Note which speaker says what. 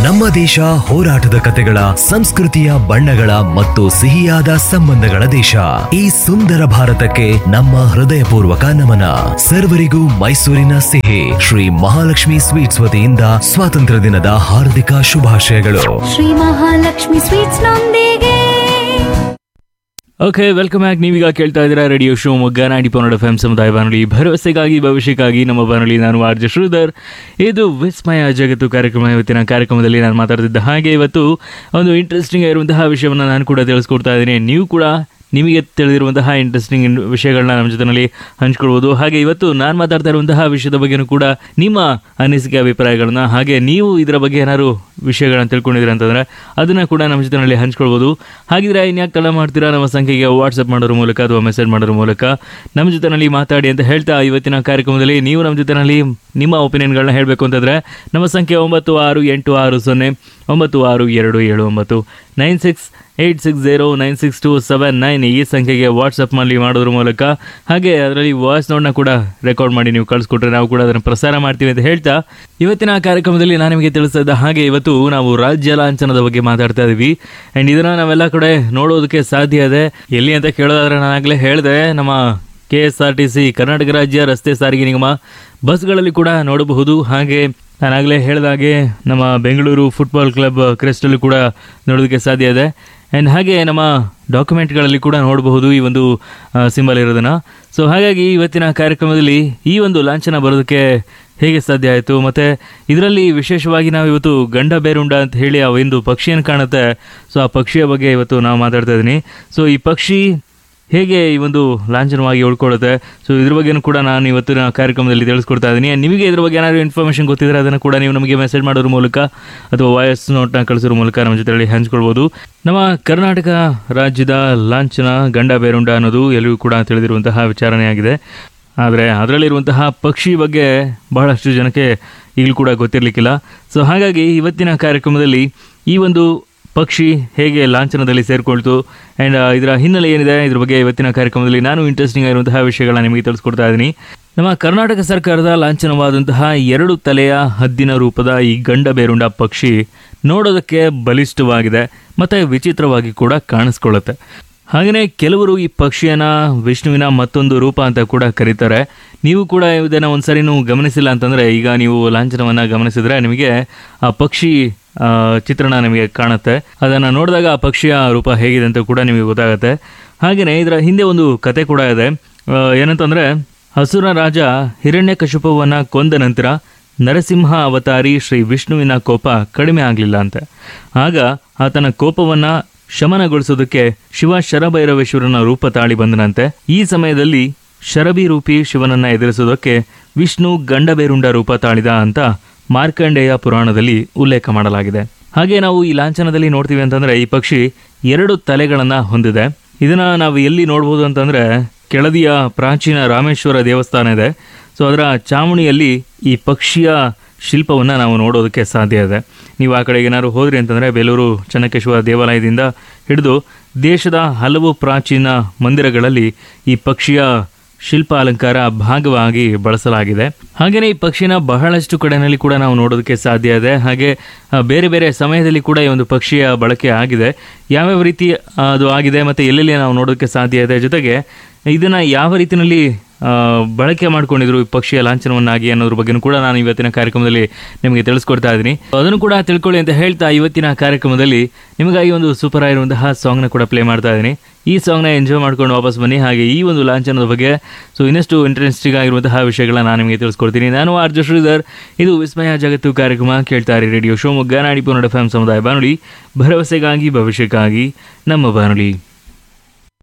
Speaker 1: ನಮ್ಮ ದೇಶ ಹೋರಾಟದ ಕತೆಗಳ ಸಂಸ್ಕೃತಿಯ ಬಣ್ಣಗಳ ಮತ್ತು ಸಿಹಿಯಾದ ಸಂಬಂಧಗಳ ದೇಶ ಈ ಸುಂದರ ಭಾರತಕ್ಕೆ ನಮ್ಮ ಹೃದಯಪೂರ್ವಕ ನಮನ ಸರ್ವರಿಗೂ ಮೈಸೂರಿನ ಸಿಹಿ ಶ್ರೀ ಮಹಾಲಕ್ಷ್ಮಿ ಸ್ವೀಟ್ಸ್ ವತಿಯಿಂದ ಸ್ವಾತಂತ್ರ್ಯ ದಿನದ ಹಾರ್ದಿಕ ಶುಭಾಶಯಗಳು
Speaker 2: ಶ್ರೀ ಮಹಾಲಕ್ಷ್ಮಿ ಸ್ವೀಟ್ಸ್ ನೊಂದಿಗೆ
Speaker 3: ಓಕೆ ವೆಲ್ಕಮ್ ಬ್ಯಾಕ್ ನೀವೀಗ ಕೇಳ್ತಾ ಇದ್ದೀರಾ ರೇಡಿಯೋ ಶೋ ಮೊಗ್ಗ ನಾಡಿ ಪನ್ನಡ ಎಫ್ ಎಂ ಸಮುದಾಯ ಬಾನುಲಿ ಭರವಸೆಗಾಗಿ ಭವಿಷ್ಯಕ್ಕಾಗಿ ನಮ್ಮ ಬಾನುಲಿ ನಾನು ಆರ್ ಜೆ ಶ್ರೀಧರ್ ಇದು ವಿಸ್ಮಯ ಜಗತ್ತು ಕಾರ್ಯಕ್ರಮ ಇವತ್ತಿನ ಕಾರ್ಯಕ್ರಮದಲ್ಲಿ ನಾನು ಮಾತಾಡ್ತಿದ್ದ ಹಾಗೆ ಇವತ್ತು ಒಂದು ಇಂಟ್ರೆಸ್ಟಿಂಗ್ ಆಗಿರುವಂತಹ ವಿಷಯವನ್ನು ನಾನು ಕೂಡ ತಿಳಿಸ್ಕೊಡ್ತಾ ಇದ್ದೀನಿ ನೀವು ಕೂಡ ನಿಮಗೆ ತಿಳಿದಿರುವಂತಹ ಇಂಟ್ರೆಸ್ಟಿಂಗ್ ವಿಷಯಗಳನ್ನ ನಮ್ಮ ಜೊತೆನಲ್ಲಿ ಹಂಚ್ಕೊಳ್ಬೋದು ಹಾಗೆ ಇವತ್ತು ನಾನು ಮಾತಾಡ್ತಾ ಇರುವಂತಹ ವಿಷಯದ ಬಗ್ಗೆನೂ ಕೂಡ ನಿಮ್ಮ ಅನಿಸಿಕೆ ಅಭಿಪ್ರಾಯಗಳನ್ನ ಹಾಗೆ ನೀವು ಇದರ ಬಗ್ಗೆ ಏನಾದ್ರು ವಿಷಯಗಳನ್ನ ತಿಳ್ಕೊಂಡಿದ್ದೀರಾ ಅಂತಂದ್ರೆ ಅದನ್ನ ಕೂಡ ನಮ್ಮ ಜೊತೆನಲ್ಲಿ ಹಂಚ್ಕೊಳ್ಬೋದು ಹಾಗಿದ್ರೆ ಇನ್ಯಾಕೆ ತಡ ಮಾಡ್ತೀರಾ ನಮ್ಮ ಸಂಖ್ಯೆಗೆ ವಾಟ್ಸಪ್ ಮಾಡೋದ್ರ ಮೂಲಕ ಅಥವಾ ಮೆಸೇಜ್ ಮಾಡೋದ್ರ ಮೂಲಕ ನಮ್ಮ ಜೊತೆನಲ್ಲಿ ಮಾತಾಡಿ ಅಂತ ಹೇಳ್ತಾ ಇವತ್ತಿನ ಕಾರ್ಯಕ್ರಮದಲ್ಲಿ ನೀವು ನಮ್ಮ ಜೊತೆನಲ್ಲಿ ನಿಮ್ಮ ಒಪಿನಿಯನ್ಗಳನ್ನ ಹೇಳಬೇಕು ಅಂತಂದ್ರೆ ನಮ್ಮ ಸಂಖ್ಯೆ ಒಂಬತ್ತು ಆರು ಎಂಟು ಆರು ಸೊನ್ನೆ ಒಂಬತ್ತು ಆರು ಎರಡು ಏಳು ಒಂಬತ್ತು nine six eight six zero nine six two seven nine ಈ ಸಂಖ್ಯೆಗೆ ವಾಟ್ಸಪ್ ಮಾಡಿ ಮಾಡೋದ್ರ ಮೂಲಕ ಹಾಗೆ ಅದರಲ್ಲಿ ವಾಯ್ಸ್ ನೋಟ್ನ ಕೂಡ ರೆಕಾರ್ಡ್ ಮಾಡಿ ನೀವು ಕಳಿಸ್ಕೊಟ್ರೆ ನಾವು ಕೂಡ ಅದನ್ನು ಪ್ರಸಾರ ಮಾಡ್ತೀವಿ ಅಂತ ಹೇಳ್ತಾ ಇವತ್ತಿನ ಕಾರ್ಯಕ್ರಮದಲ್ಲಿ ನಾನು ನಿಮಗೆ ತಿಳಿಸ್ತಾ ಇದ್ದ ಹಾಗೆ ಇವತ್ತು ನಾವು ರಾಜ್ಯ ಲಾಂಛನದ ಬಗ್ಗೆ ಮಾತಾಡ್ತಾ ಇದ್ದೀವಿ ಆ್ಯಂಡ್ ಇದನ್ನು ನಾವೆಲ್ಲ ಕಡೆ ನೋಡೋದಕ್ಕೆ ಸಾಧ್ಯ ಇದೆ ಎಲ್ಲಿ ಅಂತ ಕೇಳೋದಾದ್ರೆ ನಾನಾಗಲೇ ಹೇಳಿದೆ ನಮ್ಮ K S R T C Karnataka ರಾಜ್ಯ ರಸ್ತೆ ಸಾರಿಗೆ ನಿಗಮ ಬಸ್ಗಳಲ್ಲಿ ಕೂಡ ನೋಡಬಹುದು ಹಾಗೆ ನಾನಾಗಲೇ ಹೇಳಿದಾಗೆ ನಮ್ಮ ಬೆಂಗಳೂರು ಫುಟ್ಬಾಲ್ ಕ್ಲಬ್ ಕ್ರೆಸ್ಟಲ್ಲೂ ಕೂಡ ನೋಡೋದಕ್ಕೆ ಸಾಧ್ಯ ಇದೆ ಆ್ಯಂಡ್ ಹಾಗೆ ನಮ್ಮ ಡಾಕ್ಯುಮೆಂಟ್ಗಳಲ್ಲಿ ಕೂಡ ನೋಡಬಹುದು ಈ ಒಂದು ಸಿಂಬಲ್ ಇರೋದನ್ನು ಸೊ ಹಾಗಾಗಿ ಇವತ್ತಿನ ಕಾರ್ಯಕ್ರಮದಲ್ಲಿ ಈ ಒಂದು ಲಾಂಛನ ಬರೋದಕ್ಕೆ ಹೇಗೆ ಸಾಧ್ಯ ಆಯಿತು ಮತ್ತು ಇದರಲ್ಲಿ ವಿಶೇಷವಾಗಿ ನಾವು ಇವತ್ತು ಗಂಡ ಬೇರುಂಡ ಅಂತ ಹೇಳಿ ಆ ಒಂದು ಪಕ್ಷಿಯನ್ನು ಕಾಣುತ್ತೆ ಸೊ ಆ ಪಕ್ಷಿಯ ಬಗ್ಗೆ ಇವತ್ತು ನಾವು ಮಾತಾಡ್ತಾ ಇದ್ದೀನಿ ಸೊ ಈ ಪಕ್ಷಿ ಹೇಗೆ ಈ ಒಂದು ಲಾಂಛನವಾಗಿ ಉಳ್ಕೊಳ್ಳುತ್ತೆ ಸೊ ಇದ್ರ ಬಗ್ಗೆನೂ ಕೂಡ ನಾನು ಇವತ್ತಿನ ಕಾರ್ಯಕ್ರಮದಲ್ಲಿ ತಿಳಿಸ್ಕೊಡ್ತಾ ಇದ್ದೀನಿ ನಿಮಗೆ ಇದ್ರ ಬಗ್ಗೆ ಏನಾದರೂ ಇನ್ಫಾರ್ಮೇಷನ್ ಗೊತ್ತಿದ್ರೆ ಅದನ್ನು ಕೂಡ ನೀವು ನಮಗೆ ಮೆಸೇಜ್ ಮಾಡೋದ್ರ ಮೂಲಕ ಅಥವಾ ವಾಯ್ಸ್ ನೋಟ್ನ ಕಳಿಸೋದ್ರ ಮೂಲಕ ನಮ್ಮ ಜೊತೆಯಲ್ಲಿ ಹಂಚ್ಕೊಳ್ಬೋದು ನಮ್ಮ ಕರ್ನಾಟಕ ರಾಜ್ಯದ ಲಾಂಛನ ಗಂಡ ಬೇರುಂಡ ಅನ್ನೋದು ಎಲ್ಲರಿಗೂ ಕೂಡ ತಿಳಿದಿರುವಂತಹ ವಿಚಾರಣೆಯಾಗಿದೆ ಆದರೆ ಅದರಲ್ಲಿರುವಂತಹ ಪಕ್ಷಿ ಬಗ್ಗೆ ಬಹಳಷ್ಟು ಜನಕ್ಕೆ ಈಗಲೂ ಕೂಡ ಗೊತ್ತಿರಲಿಕ್ಕಿಲ್ಲ ಸೊ ಹಾಗಾಗಿ ಇವತ್ತಿನ ಕಾರ್ಯಕ್ರಮದಲ್ಲಿ ಈ ಒಂದು ಪಕ್ಷಿ ಹೇಗೆ ಲಾಂಛನದಲ್ಲಿ ಸೇರಿಕೊಳ್ತು ಆ್ಯಂಡ್ ಇದರ ಹಿನ್ನೆಲೆ ಏನಿದೆ ಇದ್ರ ಬಗ್ಗೆ ಇವತ್ತಿನ ಕಾರ್ಯಕ್ರಮದಲ್ಲಿ ನಾನು ಇಂಟ್ರೆಸ್ಟಿಂಗ್ ಆಗಿರುವಂತಹ ವಿಷಯಗಳನ್ನ ನಿಮಗೆ ತಿಳಿಸ್ಕೊಡ್ತಾ ಇದ್ದೀನಿ ನಮ್ಮ ಕರ್ನಾಟಕ ಸರ್ಕಾರದ ಲಾಂಛನವಾದಂತಹ ಎರಡು ತಲೆಯ ಹದ್ದಿನ ರೂಪದ ಈ ಗಂಡ ಬೇರುಂಡ ಪಕ್ಷಿ ನೋಡೋದಕ್ಕೆ ಬಲಿಷ್ಠವಾಗಿದೆ ಮತ್ತು ವಿಚಿತ್ರವಾಗಿ ಕೂಡ ಕಾಣಿಸ್ಕೊಳ್ಳುತ್ತೆ ಹಾಗೆಯೇ ಕೆಲವರು ಈ ಪಕ್ಷಿಯನ್ನ ವಿಷ್ಣುವಿನ ಮತ್ತೊಂದು ರೂಪ ಅಂತ ಕೂಡ ಕರೀತಾರೆ ನೀವು ಕೂಡ ಇದನ್ನು ಒಂದ್ಸರಿನೂ ಗಮನಿಸಿಲ್ಲ ಅಂತಂದರೆ ಈಗ ನೀವು ಲಾಂಛನವನ್ನು ಗಮನಿಸಿದ್ರೆ ನಿಮಗೆ ಆ ಪಕ್ಷಿ ಆ, ಚಿತ್ರಣ ನಿಮಗೆ ಕಾಣುತ್ತೆ ಅದನ್ನು ನೋಡಿದಾಗ ಆ ಪಕ್ಷಿಯ ರೂಪ ಹೇಗಿದೆ ಅಂತ ಕೂಡ ನಿಮಗೆ ಗೊತ್ತಾಗುತ್ತೆ ಹಾಗೆಯೇ ಇದರ ಹಿಂದೆ ಒಂದು ಕತೆ ಕೂಡ ಇದೆ ಆ, ಏನಂತಂದ್ರೆ ಹಸುರ ರಾಜ ಹಿರಣ್ಯಕಶಿಪುವನ್ನ ಕೊಂದ ನಂತರ ನರಸಿಂಹ ಅವತಾರಿ ಶ್ರೀ ವಿಷ್ಣುವಿನ ಕೋಪ ಕಡಿಮೆ ಆಗಲಿಲ್ಲ ಅಂತೆ ಆಗ ಆತನ ಕೋಪವನ್ನ ಶಮನಗೊಳಿಸೋದಕ್ಕೆ ಶಿವ ಶರಭೈರವೇಶ್ವರನ ರೂಪ ತಾಳಿ ಬಂದನಂತೆ ಈ ಸಮಯದಲ್ಲಿ ಶರಭಿ ರೂಪಿ ಶಿವನನ್ನ ಎದುರಿಸೋದಕ್ಕೆ ವಿಷ್ಣು ಗಂಡಬೇರುಂಡ ರೂಪ ತಾಳಿದ ಅಂತ ಮಾರ್ಕಂಡೇಯ ಪುರಾಣದಲ್ಲಿ ಉಲ್ಲೇಖ ಮಾಡಲಾಗಿದೆ ಹಾಗೆ ನಾವು ಈ ಲಾಂಛನದಲ್ಲಿ ನೋಡ್ತೀವಿ ಅಂತಂದ್ರೆ ಈ ಪಕ್ಷಿ ಎರಡು ತಲೆಗಳನ್ನ ಹೊಂದಿದೆ ಇದನ್ನ ನಾವು ಎಲ್ಲಿ ನೋಡ್ಬೋದು ಅಂತಂದ್ರೆ ಕೆಳದಿಯ ಪ್ರಾಚೀನ ರಾಮೇಶ್ವರ ದೇವಸ್ಥಾನ ಇದೆ ಸೊ ಅದರ ಚಾವಣಿಯಲ್ಲಿ ಈ ಪಕ್ಷಿಯ ಶಿಲ್ಪವನ್ನು ನಾವು ನೋಡೋದಕ್ಕೆ ಸಾಧ್ಯ ಇದೆ ನೀವು ಆ ಕಡೆಗೆ ಏನಾದ್ರು ಹೋದ್ರಿ ಅಂತಂದರೆ ಬೇಲೂರು ಚೆನ್ನಕೇಶ್ವರ ದೇವಾಲಯದಿಂದ ಹಿಡಿದು ದೇಶದ ಹಲವು ಪ್ರಾಚೀನ ಮಂದಿರಗಳಲ್ಲಿ ಈ ಪಕ್ಷಿಯ ಶಿಲ್ಪ ಅಲಂಕಾರ ಭಾಗವಾಗಿ ಬಳಸಲಾಗಿದೆ ಹಾಗೆಯೇ ಈ ಪಕ್ಷಿನ ಬಹಳಷ್ಟು ಕಡೆಯಲ್ಲಿ ಕೂಡ ನಾವು ನೋಡೋದಕ್ಕೆ ಸಾಧ್ಯ ಇದೆ ಹಾಗೆ ಆ, ಬೇರೆ ಬೇರೆ ಸಮಯದಲ್ಲಿ ಕೂಡ ಈ ಒಂದು ಪಕ್ಷಿಯ ಬಳಕೆ ಆಗಿದೆ ಯಾವ್ಯಾವ ರೀತಿ ಆ, ಅದು ಆಗಿದೆ ಮತ್ತು ಎಲ್ಲೆಲ್ಲಿ ನಾವು ನೋಡೋದಕ್ಕೆ ಸಾಧ್ಯ ಇದೆ ಜೊತೆಗೆ ಇದನ್ನ ಯಾವ ರೀತಿಯಲ್ಲಿ ಆ, ಬಳಕೆ ಮಾಡ್ಕೊಂಡಿದ್ರು ಈ ಪಕ್ಷಿಯ ಲಾಂಛನವನ್ನಾಗಿ ಅನ್ನೋದ್ರ ಬಗ್ಗೆನೂ ಕೂಡ ನಾನು ಇವತ್ತಿನ ಕಾರ್ಯಕ್ರಮದಲ್ಲಿ ನಿಮಗೆ ತಿಳಿಸ್ಕೊಡ್ತಾ ಇದ್ದೀನಿ ಅದನ್ನು ಕೂಡ ತಿಳ್ಕೊಳ್ಳಿ ಅಂತ ಹೇಳ್ತಾ ಇವತ್ತಿನ ಕಾರ್ಯಕ್ರಮದಲ್ಲಿ ನಿಮಗಾಗಿ ಒಂದು ಸೂಪರ್ ಆಗಿರುವಂತಹ ಸಾಂಗ್ನ ಕೂಡ ಪ್ಲೇ ಮಾಡ್ತಾ ಇದ್ದೀನಿ ಈ ಸಾಂಗ್ನ ಎಂಜಾಯ್ ಮಾಡ್ಕೊಂಡು ವಾಪಸ್ ಬನ್ನಿ ಹಾಗೆ ಈ ಒಂದು ಲಾಂಛನದ ಬಗ್ಗೆ ಸೊ ಇನ್ನಷ್ಟು ಇಂಟ್ರೆಸ್ಟಿಂಗ್ ಆಗಿರುವಂತಹ ವಿಷಯಗಳನ್ನ ನಾನು ನಿಮಗೆ ತಿಳಿಸ್ಕೊಡ್ತೀನಿ ನಾನು ಆರ್ ಜೆ ಶ್ರೀಧರ್ ಇದು ವಿಸ್ಮಯ ಜಗತ್ತು ಕಾರ್ಯಕ್ರಮ ಕೇಳ್ತಾ ಇರಿ ರೇಡಿಯೋ ಶಿವಮೊಗ್ಗ ನಾಡಿ ಪುನಡ ಎಫ್ ಸಮುದಾಯ ಬಾನುಲಿ ಭರವಸೆಗಾಗಿ ಭವಿಷ್ಯಕ್ಕಾಗಿ ನಮ್ಮ ಬಾನುಲಿ